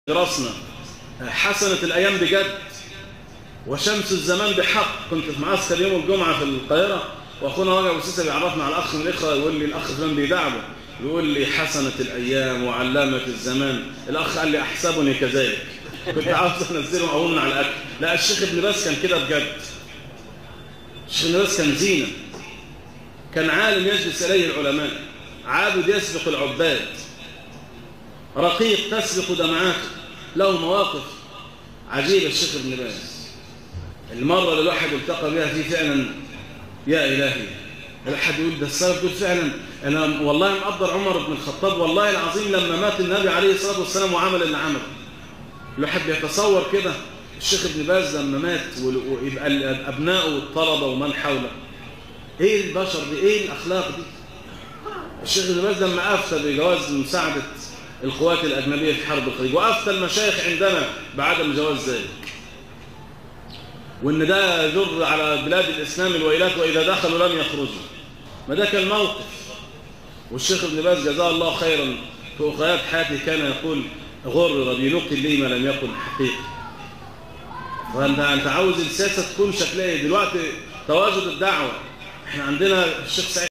راسنا حسنت الأيام بجد وشمس الزمان بحق كنت في معسكر يوم الجمعة في القاهرة وأخونا راجع وسيسة بيعرفنا على الأخ من الإخوة يقول لي الأخ فلان بيدعبه يقول لي حسنت الأيام وعلامة الزمان الأخ قال لي أحسبني كذلك كنت عاوز أنزله أقول على الأكل لا الشيخ ابن باز كان كده بجد الشيخ ابن باز كان زينة كان عالم يجلس إليه العلماء عابد يسبق العباد رقيق تسبق دمعاته له مواقف عجيبة الشيخ ابن باز المرة اللي الواحد التقى بها فيه فعلا يا إلهي الواحد يقول ده السبب دول فعلا أنا والله مقدر عمر بن الخطاب والله العظيم لما مات النبي عليه الصلاة والسلام وعمل اللي عمل الواحد بيتصور كده الشيخ ابن باز لما مات ويبقى أبنائه والطلبة ومن حوله ايه البشر دي ايه الأخلاق دي الشيخ ابن باز لما أفتى بجواز مساعدة القوات الأجنبية في حرب الخليج وأفتى المشايخ عندنا بعدم جواز ذلك وإن ده يجر على بلاد الإسلام الويلات وإذا دخلوا لم يخرجوا ما ده كان موقف والشيخ ابن باز جزاه الله خيرا في أخريات حياته كان يقول غرر بنقل لي ما لم يكن حقيقي وأنت أنت عاوز السياسة تكون شكلها دلوقتي تواجد الدعوة احنا عندنا الشيخ سعيد